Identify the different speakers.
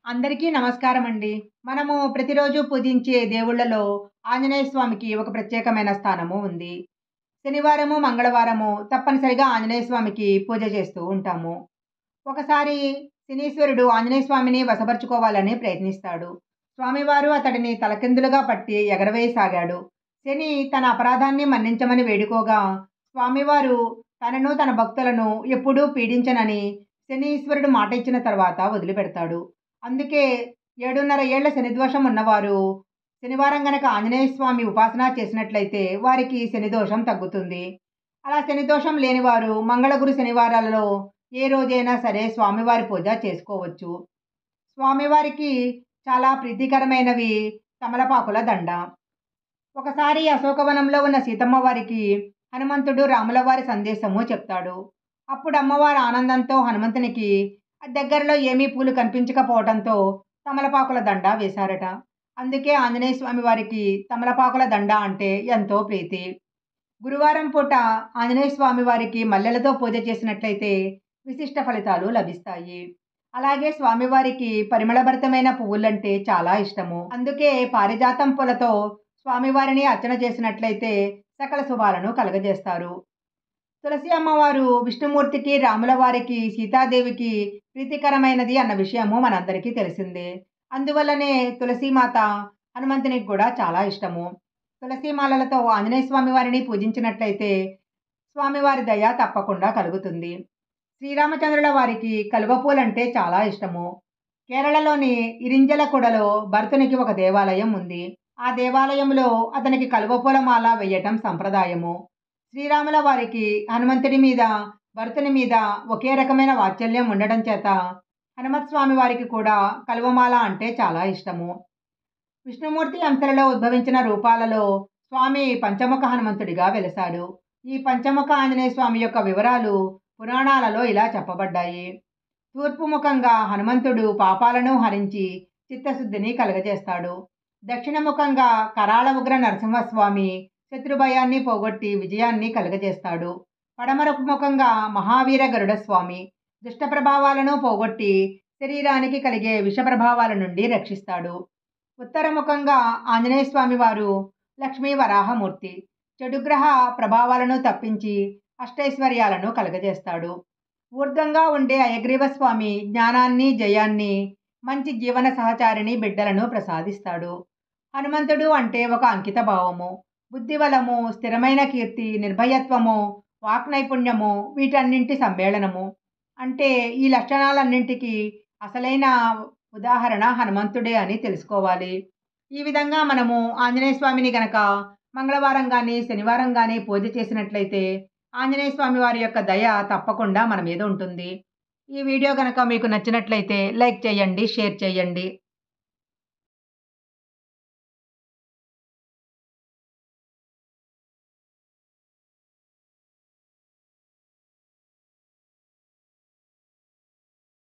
Speaker 1: అందరికీ నమస్కారం అండి మనము ప్రతిరోజు పూజించే దేవుళ్ళలో ఆంజనేయ స్వామికి ఒక ప్రత్యేకమైన స్థానము ఉంది శనివారము మంగళవారము తప్పనిసరిగా ఆంజనేయ స్వామికి పూజ చేస్తూ ఉంటాము ఒకసారి శనీశ్వరుడు ఆంజనేయ స్వామిని వశపరుచుకోవాలని ప్రయత్నిస్తాడు స్వామివారు అతడిని తలకిందులుగా పట్టి ఎగరవేయసాగాడు శని తన అపరాధాన్ని మన్నించమని వేడుకోగా స్వామివారు తనను తన భక్తులను ఎప్పుడూ పీడించనని శనీశ్వరుడు మాట ఇచ్చిన తర్వాత వదిలిపెడతాడు అందుకే ఏడున్నర ఏళ్ల శనిదోషం ఉన్నవారు శనివారం గనక ఆంజనేయ స్వామి ఉపాసన చేసినట్లయితే వారికి శనిదోషం తగ్గుతుంది అలా శనిదోషం లేనివారు మంగళగురు శనివారాలలో ఏ రోజైనా సరే స్వామివారి పూజ చేసుకోవచ్చు స్వామివారికి చాలా ప్రీతికరమైనవి తమలపాకుల దండ ఒకసారి అశోకవనంలో ఉన్న సీతమ్మ వారికి హనుమంతుడు రాముల వారి సందేశము చెప్తాడు అప్పుడు అమ్మవారు ఆనందంతో హనుమంతునికి దగ్గరలో ఏమీ పూలు కనిపించకపోవడంతో తమలపాకుల దండ వేశారట అందుకే ఆంజనేయ స్వామి వారికి తమలపాకుల దండ అంటే ఎంతో ప్రీతి గురువారం పూట ఆంజనేయ స్వామి వారికి మల్లెలతో పూజ చేసినట్లయితే విశిష్ట ఫలితాలు లభిస్తాయి అలాగే స్వామివారికి పరిమళభరితమైన పువ్వులంటే చాలా ఇష్టము అందుకే పారిజాతం పూలతో స్వామివారిని అర్చన చేసినట్లయితే సకల శుభాలను కలగజేస్తారు తులసి అమ్మవారు విష్ణుమూర్తికి రాముల వారికి సీతాదేవికి ప్రీతికరమైనది అన్న విషయము మనందరికీ తెలిసిందే అందువల్లనే తులసీమాత హనుమంతునికి కూడా చాలా ఇష్టము తులసీమాలలతో ఆంజనేయ స్వామి వారిని పూజించినట్లయితే స్వామివారి దయ తప్పకుండా కలుగుతుంది శ్రీరామచంద్రుల వారికి కలువపూలంటే చాలా ఇష్టము కేరళలోని ఇరింజలకుడలో భరతునికి ఒక దేవాలయం ఉంది ఆ దేవాలయంలో అతనికి కలువపూల మాల వేయటం సంప్రదాయము శ్రీరాముల వారికి హనుమంతుడి మీద భరతుని మీద ఒకే రకమైన వాత్సల్యం ఉండడం చేత హనుమత్ స్వామి వారికి కూడా కలువమాల అంటే చాలా ఇష్టము విష్ణుమూర్తి అంశలలో ఉద్భవించిన రూపాలలో స్వామి పంచముఖ హనుమంతుడిగా వెలిశాడు ఈ పంచముఖ ఆంజనేయ స్వామి యొక్క వివరాలు పురాణాలలో ఇలా చెప్పబడ్డాయి తూర్పు ముఖంగా హనుమంతుడు పాపాలను హరించి చిత్తశుద్ధిని కలగజేస్తాడు దక్షిణముఖంగా కరాళ ఉగ్ర నరసింహస్వామి శత్రుభయాన్ని పోగొట్టి విజయాన్ని కలుగజేస్తాడు పడమర ముఖంగా మహావీర గరుడ స్వామి దుష్ట ప్రభావాలను పోగొట్టి శరీరానికి కలిగే విష ప్రభావాల నుండి రక్షిస్తాడు ఉత్తరముఖంగా ఆంజనేయ స్వామి వారు లక్ష్మీ వరాహమూర్తి చెడుగ్రహ ప్రభావాలను తప్పించి అష్టైశ్వర్యాలను కలుగజేస్తాడు ఊర్ధ్వంగా ఉండే అయగ్రీవ స్వామి జ్ఞానాన్ని జయాన్ని మంచి జీవన సహచారిని బిడ్డలను ప్రసాదిస్తాడు హనుమంతుడు అంటే ఒక అంకిత భావము బుద్ధిబలము స్థిరమైన కీర్తి నిర్భయత్వము వాక్నైపుణ్యము వీటన్నింటి సమ్మేళనము అంటే ఈ లక్షణాలన్నింటికి అసలైన ఉదాహరణ హనుమంతుడే అని తెలుసుకోవాలి ఈ విధంగా మనము ఆంజనేయ స్వామిని గనక మంగళవారం కానీ శనివారం కానీ పూజ చేసినట్లయితే ఆంజనేయ స్వామి వారి యొక్క దయ తప్పకుండా మన మీద ఉంటుంది ఈ వీడియో కనుక మీకు నచ్చినట్లయితే లైక్ చేయండి షేర్ చేయండి